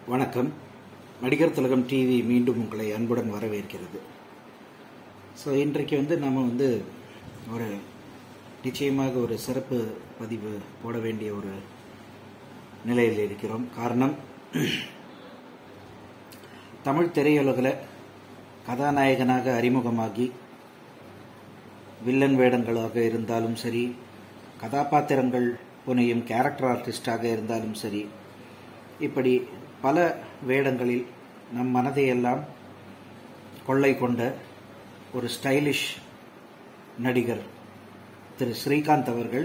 வணக்கம் நடிகர் திலகம் டிவி மீண்டும் உங்களை அன்புடன் வரவேற்கிறது ஸோ இன்றைக்கு வந்து நம்ம வந்து ஒரு நிச்சயமாக ஒரு சிறப்பு பதிவு போட வேண்டிய ஒரு நிலையில் இருக்கிறோம் காரணம் தமிழ் திரையுலகில் கதாநாயகனாக அறிமுகமாகி வில்லன் வேடங்களாக இருந்தாலும் சரி கதாபாத்திரங்கள் புனையும் கேரக்டர் ஆர்டிஸ்டாக இருந்தாலும் சரி இப்படி பல வேடங்களில் நம் மனதையெல்லாம் கொள்ளை கொண்ட ஒரு ஸ்டைலிஷ் நடிகர் திரு ஸ்ரீகாந்த் அவர்கள்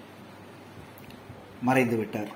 மறைந்து விட்டார்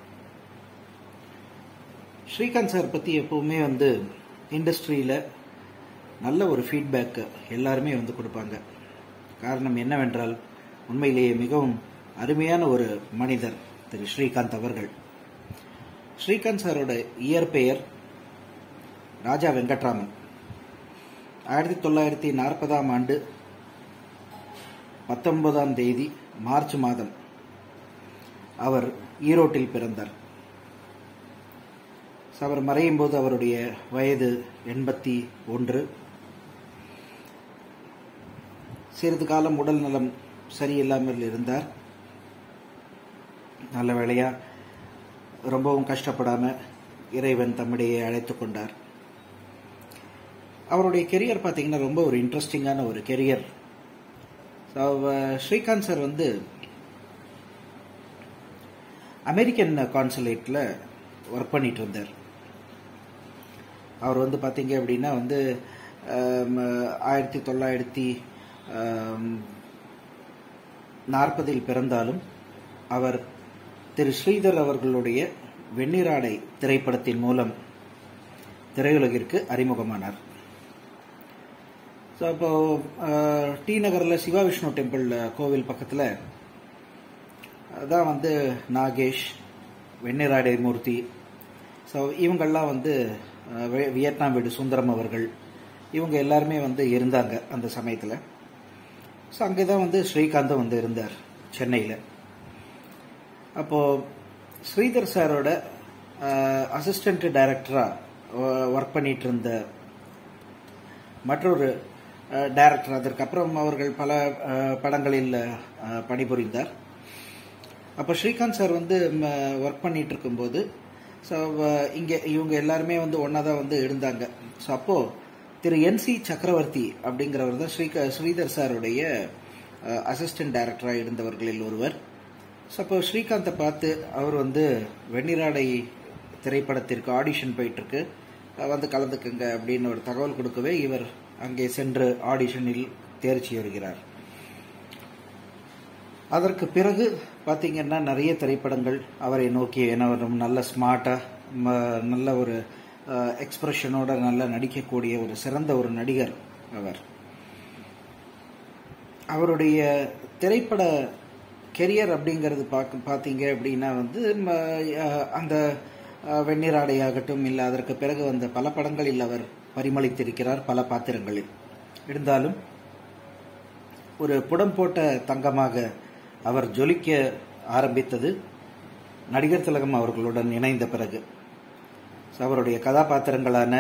ஸ்ரீகாந்த் சார் பற்றி எப்பவுமே வந்து இண்டஸ்ட்ரியில் நல்ல ஒரு ஃபீட்பேக் எல்லாருமே வந்து கொடுப்பாங்க காரணம் என்னவென்றால் உண்மையிலேயே மிகவும் அருமையான ஒரு மனிதர் திரு ஸ்ரீகாந்த் அவர்கள் ஸ்ரீகாந்த் சாரோட இயற்பெயர் ராஜா வெங்கட்ராமன் ஆயிரத்தி தொள்ளாயிரத்தி நாற்பதாம் ஆண்டு பத்தொன்பதாம் தேதி மார்ச் மாதம் அவர் ஈரோட்டில் பிறந்தார் அவர் மறையும் போது அவருடைய வயது எண்பத்தி ஒன்று சிறிது காலம் உடல் நலம் சரியில்லாமல் இருந்தார் நல்ல வேளையா ரொம்பவும் கஷ்டப்படாம இறைவன் தம்மிடையே அழைத்து கொண்டார் அவருடைய கெரியர் பார்த்தீங்கன்னா ரொம்ப ஒரு இன்ட்ரெஸ்டிங்கான ஒரு கெரியர் ஸ்ரீகாந்த் சார் வந்து அமெரிக்கன் கான்சுலேட்டில் ஒர்க் பண்ணிட்டு இருந்தார் அவர் வந்து பார்த்தீங்க அப்படின்னா வந்து ஆயிரத்தி தொள்ளாயிரத்தி நாற்பதில் பிறந்தாலும் அவர் திரு ஸ்ரீதர் அவர்களுடைய வெண்ணிராடை திரைப்படத்தின் மூலம் திரையுலகிற்கு அறிமுகமானார் ஸோ அப்போ டி நகரில் சிவா விஷ்ணு டெம்பிள் கோவில் பக்கத்தில் அதான் வந்து நாகேஷ் வெண்ணிராடை மூர்த்தி ஸோ இவங்கெல்லாம் வந்து வியட்நாம் வீடு சுந்தரம் அவர்கள் இவங்க எல்லாருமே வந்து இருந்தாங்க அந்த சமயத்தில் ஸோ அங்கே தான் வந்து ஸ்ரீகாந்தும் வந்து இருந்தார் சென்னையில் அப்போது ஸ்ரீதர் சாரோட அசிஸ்டன்ட் டைரக்டராக ஒர்க் பண்ணிட்டு இருந்த மற்றொரு டைரக்டர் அதற்கப்புறம் அவர்கள் பல படங்களில் பணிபுரிந்தார் அப்போ ஸ்ரீகாந்த் சார் வந்து ஒர்க் பண்ணிட்டு இருக்கும்போது ஸோ இங்கே இவங்க எல்லாருமே வந்து ஒன்றா தான் வந்து இருந்தாங்க ஸோ அப்போது திரு என் சி சக்கரவர்த்தி அப்படிங்கிறவர் தான் ஸ்ரீக ஸ்ரீதர் சாருடைய அசிஸ்டன்ட் டைரக்டராக இருந்தவர்களில் ஒருவர் ஸோ அப்போ ஸ்ரீகாந்தை பார்த்து அவர் வந்து வெண்ணிராடை திரைப்படத்திற்கு ஆடிஷன் போயிட்டுருக்கு வந்து கலந்துக்குங்க அப்படின்னு ஒரு தகவல் கொடுக்கவே இவர் அங்கே சென்று ஆடிஷனில் தேர்ச்சி வருகிறார் அதற்கு பிறகு பார்த்தீங்கன்னா நிறைய திரைப்படங்கள் அவரை நோக்கி ஏன்னா நல்ல ஸ்மார்ட்டாக நல்ல ஒரு எக்ஸ்பிரஷனோட நல்லா நடிக்கக்கூடிய ஒரு சிறந்த ஒரு நடிகர் அவர் அவருடைய திரைப்பட கெரியர் அப்படிங்கிறது பார்க்க பார்த்தீங்க அப்படின்னா வந்து அந்த வெந்நீராடையாகட்டும் இல்லை அதற்கு பிறகு வந்த பல படங்களில் அவர் பரிமளித்திருக்கிறார் பல பாத்திரங்களில் இருந்தாலும் ஒரு புடம் போட்ட தங்கமாக அவர் ஜொலிக்க ஆரம்பித்தது நடிகர் திலகம் அவர்களுடன் இணைந்த பிறகு அவருடைய கதாபாத்திரங்களான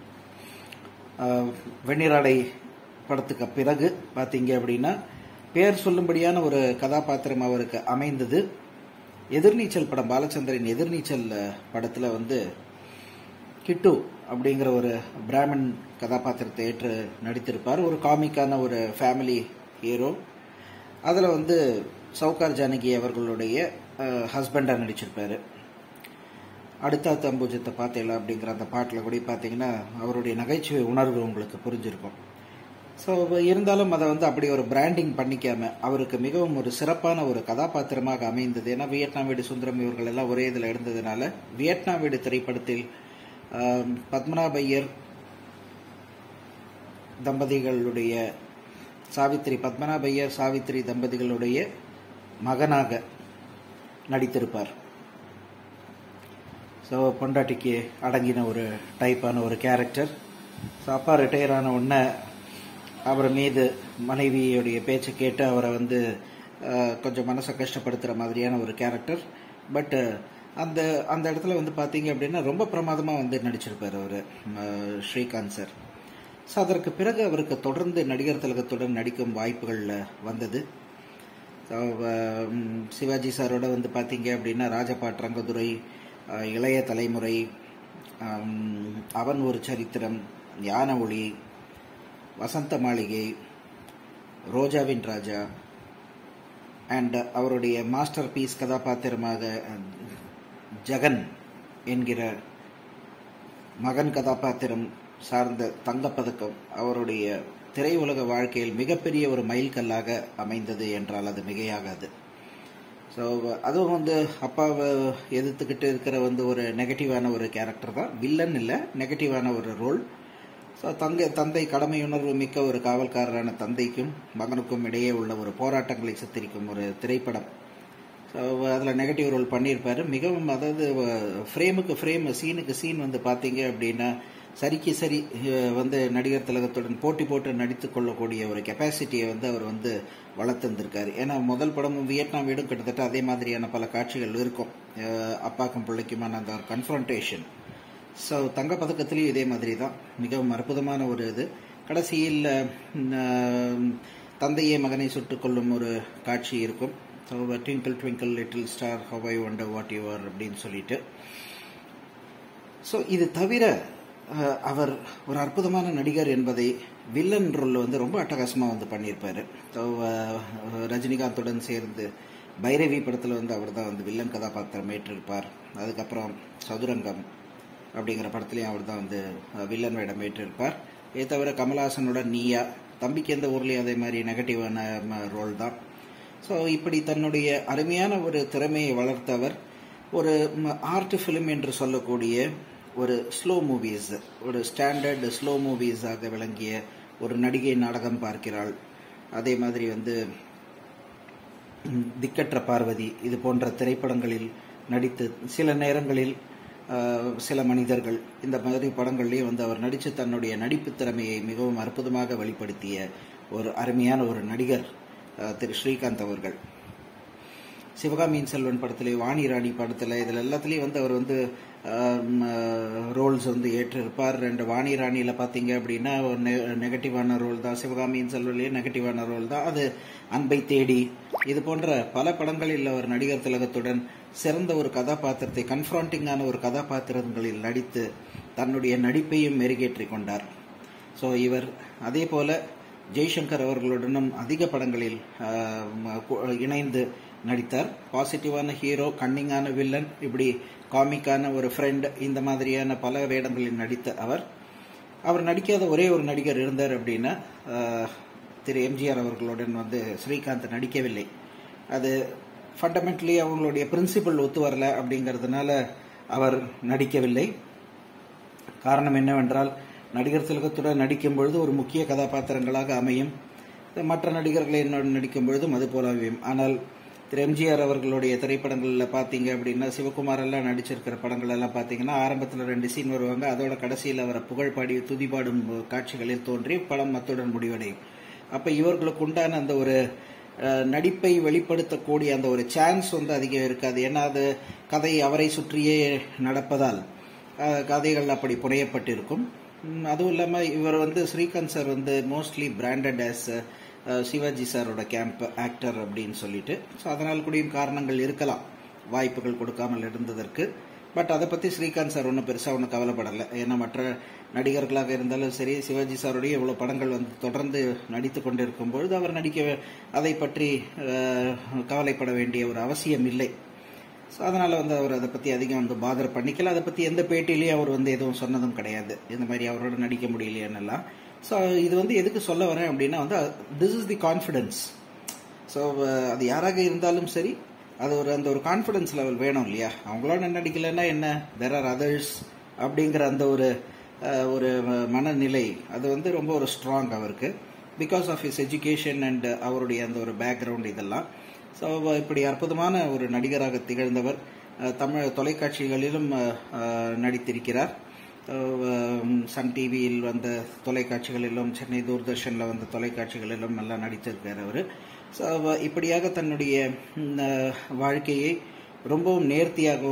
வெண்ணிராடை படத்துக்கு பிறகு பார்த்தீங்க அப்படின்னா பேர் சொல்லும்படியான ஒரு கதாபாத்திரம் அவருக்கு அமைந்தது எதிர்நீச்சல் படம் பாலச்சந்திரன் எதிர்நீச்சல் படத்தில் வந்து கிட்டு அப்படிங்கிற ஒரு பிராமன் கதாபாத்திரத்தை ஏற்று நடித்திருப்பார் ஒரு காமிக்கான ஒரு ஃபேமிலி ஹீரோ அதில் வந்து சவுகார் ஜானகி அவர்களுடைய ஹஸ்பண்டாக நடிச்சிருப்பாரு அடுத்த தம்பூஜத்தை பார்த்தேல அப்படிங்கிற அந்த பாட்டில் கூட பார்த்தீங்கன்னா அவருடைய நகைச்சுவை உணர்வு உங்களுக்கு புரிஞ்சிருக்கும் ஸோ இருந்தாலும் அதை வந்து அப்படி ஒரு பிராண்டிங் பண்ணிக்காம அவருக்கு மிகவும் ஒரு சிறப்பான ஒரு கதாபாத்திரமாக அமைந்தது ஏன்னா வியட்நாம் வீடு சுந்தரம் இவர்கள் எல்லாம் ஒரே இதில் இருந்ததுனால வியட்நாம் வீடு திரைப்படத்தில் பத்மநாபையர் தம்பதிகளுடைய சாவித்திரி பத்மநாபையர் சாவித்திரி தம்பதிகளுடைய மகனாக நடித்திருப்பார் ஸோ பொண்டாட்டிக்கு அடங்கின ஒரு டைப்பான ஒரு கேரக்டர் ஸோ அப்பா ரிட்டையர் ஆன உடனே அவர் மீது மனைவியுடைய பேச்சை கேட்டு அவரை வந்து அஹ், கொஞ்சம் மனசை கஷ்டப்படுத்துகிற மாதிரியான ஒரு கேரக்டர் பட் அந்த அந்த இடத்துல வந்து பார்த்தீங்க அப்படின்னா ரொம்ப பிரமாதமாக வந்து நடிச்சிருப்பார் அவர் ஸ்ரீகாந்த் சார் ஸோ அதற்கு பிறகு அவருக்கு தொடர்ந்து நடிகர் திலகத்துடன் நடிக்கும் வாய்ப்புகள் வந்தது ஸோ சிவாஜி சாரோட வந்து பார்த்தீங்க அப்படின்னா ராஜபாட் ரங்கதுரை அஹ், இளைய தலைமுறை அம், அவன் ஒரு சரித்திரம் ஞான ஒளி வசந்த மாளிகை ரோஜாவின் ராஜா அண்ட் அவருடைய மாஸ்டர் பீஸ் கதாபாத்திரமாக அஹ், ஜெகன் என்கிற மகன் கதாபாத்திரம் சார்ந்த தங்கப்பதக்கம் அவருடைய திரையுலக வாழ்க்கையில் மிகப்பெரிய ஒரு மைல்கல்லாக அமைந்தது என்றால் அது மிகையாகாது ஸோ அதுவும் வந்து அப்பாவை எதிர்த்துக்கிட்டு இருக்கிற வந்து ஒரு நெகட்டிவான ஒரு கேரக்டர் தான் வில்லன் இல்லை நெகட்டிவான ஒரு ரோல் ஸோ தந்தை தந்தை கடமையுணர்வு மிக்க ஒரு காவல்காரரான தந்தைக்கும் மகனுக்கும் இடையே உள்ள ஒரு போராட்டங்களை சித்தரிக்கும் ஒரு திரைப்படம் ஸோ அதில் நெகட்டிவ் ரோல் பண்ணியிருப்பாரு மிகவும் அதாவது ஃப்ரேமுக்கு ஃப்ரேம் சீனுக்கு சீன் வந்து பார்த்தீங்க அப்படின்னா சரிக்கு சரி அஹ், வந்து நடிகர் திலகத்துடன் போட்டி போட்டு நடித்து கொள்ளக்கூடிய ஒரு கெப்பாசிட்டியை வந்து அவர் வந்து வளர்த்துருந்திருக்காரு ஏன்னா முதல் படமும் வியட்நாம் வீடும் கிட்டத்தட்ட அதே மாதிரியான பல காட்சிகள் இருக்கும் அஹ், அப்பாக்கும் பிள்ளைக்குமான அந்த கன்ஃபரன்டேஷன் ஸோ தங்கப்பதக்கத்திலையும் இதே மாதிரி தான் மிகவும் அற்புதமான ஒரு இது கடைசியில் அஹ், தந்தையே மகனை சுட்டுக் கொள்ளும் ஒரு காட்சி இருக்கும் so twinkle twinkle little star how I wonder what you are அப்படின்னு சொல்லிட்டு ஸோ இது தவிர அஹ், அவர் ஒரு அற்புதமான நடிகர் என்பதை வில்லன் ரோல் வந்து ரொம்ப அட்டகாசமாக வந்து பண்ணியிருப்பாரு ஸோ ரஜினிகாந்துடன் சேர்ந்து பைரவி படத்தில் வந்து அவர் தான் வந்து வில்லன் கதாபாத்திரம் ஏற்றிருப்பார் அதுக்கப்புறம் சதுரங்கம் அப்படிங்கிற படத்துலையும் அவர் தான் வந்து அஹ், வில்லன் வேடம் ஏற்றிருப்பார் இதை தவிர கமலஹாசனோட நீயா தம்பிக்கு எந்த ஊர்லேயும் அதே மாதிரி நெகட்டிவான ரோல் தான் ஸோ இப்படி தன்னுடைய அருமையான ஒரு திறமையை வளர்த்தவர் ஒரு ஆர்ட் ஃபிலிம் என்று சொல்லக்கூடிய ஒரு ஸ்லோ மூவிஸ் ஒரு ஸ்டாண்டர்ட் ஸ்லோ மூவிஸாக விளங்கிய ஒரு நடிகை நாடகம் பார்க்கிறாள் அதே மாதிரி வந்து ம், திக்கற்ற பார்வதி இது போன்ற திரைப்படங்களில் நடித்து சில நேரங்களில் ஆஹ், சில மனிதர்கள் இந்த மாதிரி படங்கள்லேயும் வந்து அவர் நடித்து தன்னுடைய நடிப்பு திறமையை மிகவும் அற்புதமாக வெளிப்படுத்திய ஒரு அருமையான ஒரு நடிகர் ஆஹ், திரு ஸ்ரீகாந்த் அவர்கள் சிவகாமியின் செல்வன் படத்துல வாணி ராணி படத்துல இதுல எல்லாத்துலயும் வந்து அவர் வந்து ரோல்ஸ் வந்து ஏற்றிருப்பார் ரெண்டு வாணி ராணியில பாத்தீங்க அப்படின்னா ஒரு நெகட்டிவான ரோல் தான் சிவகாமியின் செல்வன்லயே நெகட்டிவான ரோல் தான் அது அன்பை தேடி இது போன்ற பல படங்களில் அவர் நடிகர் திலகத்துடன் சிறந்த ஒரு கதாபாத்திரத்தை கன்ஃபராண்டிங்கான ஒரு கதாபாத்திரங்களில் நடித்து தன்னுடைய நடிப்பையும் மெருகேற்றிக் கொண்டார் ஸோ இவர் அதே போல ஜெய்சங்கர் அவர்களுடனும் அதிக படங்களில் ஆஹ், ம- கு- இணைந்து நடித்தார் பாசிட்டிவான ஹீரோ கன்னிங்கான வில்லன் இப்படி காமிக்கான ஒரு ஃப்ரெண்ட் இந்த மாதிரியான பல வேடங்களில் நடித்த அவர் அவர் நடிக்காத ஒரே ஒரு நடிகர் இருந்தார் அப்படின்னா ஆஹ், திரு எம்ஜிஆர் அவர்களுடன் வந்து ஸ்ரீகாந்த் நடிக்கவில்லை அது ஃபண்டமெண்டலி அவங்களுடைய பிரின்சிபல் ஒத்து வரல அப்படிங்கிறதுனால அவர் நடிக்கவில்லை காரணம் என்னவென்றால் நடிகர் திலகத்துடன் நடிக்கும் பொழுது ஒரு முக்கிய கதாபாத்திரங்களாக அமையும் மற்ற நடிகர்களை என்னுடன் நடிக்கும் பொழுதும் அது போல அமையும் ஆனால் திரு எம்ஜிஆர் அவர்களுடைய திரைப்படங்களில் பார்த்தீங்க அப்படின்னா சிவகுமார் எல்லாம் நடிச்சிருக்கிற படங்கள் எல்லாம் பார்த்தீங்கன்னா ஆரம்பத்தில் ரெண்டு சீன் வருவாங்க அதோட கடைசியில் அவரை புகழ் பாடி துதிபாடும் காட்சிகளில் தோன்றி படம் மத்துடன் முடிவடையும் அப்போ இவர்களுக்கு உண்டான அந்த ஒரு அஹ், நடிப்பை வெளிப்படுத்தக்கூடிய அந்த ஒரு சான்ஸ் வந்து அதிகம் இருக்காது ஏன்னா அது கதை அவரை சுற்றியே நடப்பதால் அஹ், கதைகள் அப்படி புனையப்பட்டிருக்கும் ம், அதுவும் இல்லாமல் இவர் வந்து ஸ்ரீகாந்த் சார் வந்து மோஸ்ட்லி பிராண்டட் ஆஸ் சிவாஜி சாரோட கேம்ப் ஆக்டர் அப்படின்னு சொல்லிட்டு ஸோ அதனால் கூடியும் காரணங்கள் இருக்கலாம் வாய்ப்புகள் கொடுக்காமல் இருந்ததற்கு பட் அதை பற்றி ஸ்ரீகாந்த் சார் ஒன்றும் பெருசாக ஒன்றும் கவலைப்படலை ஏன்னா மற்ற நடிகர்களாக இருந்தாலும் சரி சிவாஜி சாருடைய இவ்வளோ படங்கள் வந்து தொடர்ந்து நடித்து கொண்டிருக்கும் பொழுது அவர் நடிக்க அதை பற்றி அஹ், கவலைப்பட வேண்டிய ஒரு அவசியம் இல்லை ஸோ அதனால் வந்து அவர் அதை பற்றி அதிகம் வந்து பாதர் பண்ணிக்கல அதை பற்றி எந்த பேட்டிலையும் அவர் வந்து எதுவும் சொன்னதும் கிடையாது இந்த மாதிரி அவரோட நடிக்க முடியலையென்னெல்லாம் ஸோ இது வந்து எதுக்கு சொல்ல வரேன் அப்படின்னா வந்து this is the confidence so அது யாராக இருந்தாலும் சரி அது ஒரு அந்த ஒரு கான்ஃபிடன்ஸ் லெவல் வேணும் இல்லையா அவங்களோட நடிக்கலைன்னா என்ன தெர் ஆர் அதர்ஸ் அப்படிங்கிற அந்த ஒரு அஹ், ஒரு மனநிலை அது வந்து ரொம்ப ஒரு ஸ்ட்ராங் அவருக்கு because of his education and அவருடைய அந்த ஒரு பேக்ரவுண்ட் இதெல்லாம் ஸோ இப்படி அற்புதமான ஒரு நடிகராக திகழ்ந்தவர் அஹ், தமிழ் தொலைக்காட்சிகளிலும் அஹ், அஹ், நடித்திருக்கிறார் அஹ், சன் டிவியில் வந்த தொலைக்காட்சிகளிலும் சென்னை தூர்தர்ஷனில் வந்த தொலைக்காட்சிகளிலும் எல்லாம் நடித்திருக்கார் அவர் ஸோ இப்படியாக தன்னுடைய ம், அஹ், வாழ்க்கையை ரொம்பவும் நேர்த்தியாகவும்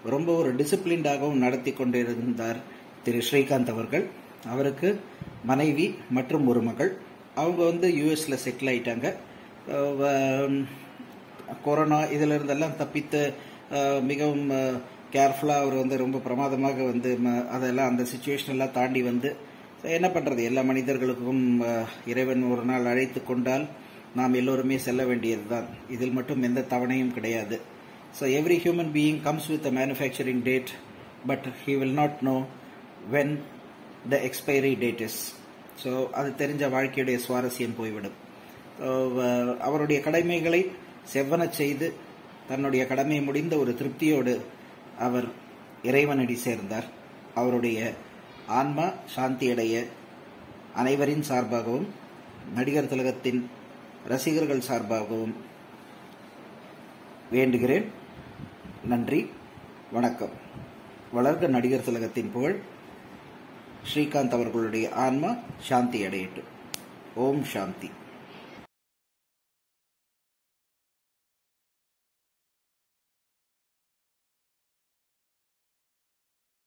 ரொம்ப ஒரு டிசிப்ளின்டாகவும் நடத்தி கொண்டிருந்தார் திரு ஸ்ரீகாந்த் அவர்கள் அவருக்கு மனைவி மற்றும் ஒரு மகள் அவங்க வந்து யூஎஸ்ல செட்டில் ஆயிட்டாங்க அஹ் வ- கொரோனா இதுல இருந்தெல்லாம் தப்பித்து அஹ், மிகவும் கேர்ஃபுல்லாக அவர் வந்து ரொம்ப பிரமாதமாக வந்து ம- அதெல்லாம் அந்த சுச்சுவேஷன் எல்லாம் தாண்டி வந்து என்ன பண்றது எல்லா மனிதர்களுக்கும் அஹ், இறைவன் ஒரு நாள் அழைத்து கொண்டால் நாம் எல்லோருமே செல்ல வேண்டியதுதான் இதில் மட்டும் எந்த தவணையும் கிடையாது so every human being comes with a manufacturing date but he will not know when the expiry date is so அது தெரிஞ்ச வாழ்க்கையுடைய சுவாரஸ்யம் போய்விடும் So, அஹ், அவருடைய கடமைகளை செவ்வனச் செய்து தன்னுடைய கடமையை முடிந்த ஒரு திருப்தியோடு அவர் இறைவனடி சேர்ந்தார் அவருடைய ஆன்மா சாந்தியடைய அனைவரின் சார்பாகவும் நடிகர் திலகத்தின் ரசிகர்கள் சார்பாகவும் வேண்டுகிறேன் நன்றி வணக்கம் வளர்க நடிகர் திலகத்தின் புகழ் ஸ்ரீகாந்த் அவர்களுடைய ஆன்மா சாந்தி அடையட்டும் ஓம் சாந்தி